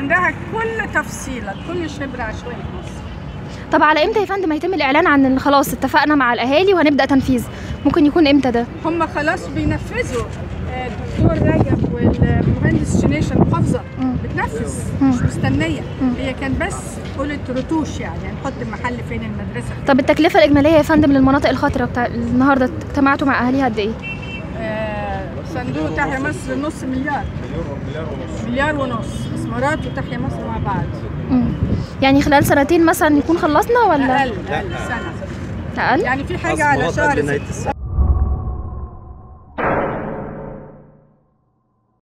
عندها كل تفصيلة كل شبر عشوائي في مصر طب على امتى يا فندم هيتم الاعلان عن ان خلاص اتفقنا مع الاهالي وهنبدا تنفيذ ممكن يكون امتى ده هم خلاص بينفذوا آه، الدكتور رجب والمهندس شنيشة المحافظة مم. بتنفذ مم. مش مستنية مم. هي كان بس قلت رتوش يعني هنحط المحل فين المدرسة فين. طب التكلفه الاجماليه يا فندم للمناطق الخطره بتاع النهارده اجتمعتوا مع اهاليها قد ايه آه، صندوق تحيا مصر نص مليار مليار ونص استثمارات وتحيا مصر مع بعض مم. يعني خلال سنتين مثلا يكون خلصنا ولا اقل اقل سنه اقل يعني في حاجه على شهر لنهاية ست- السنة.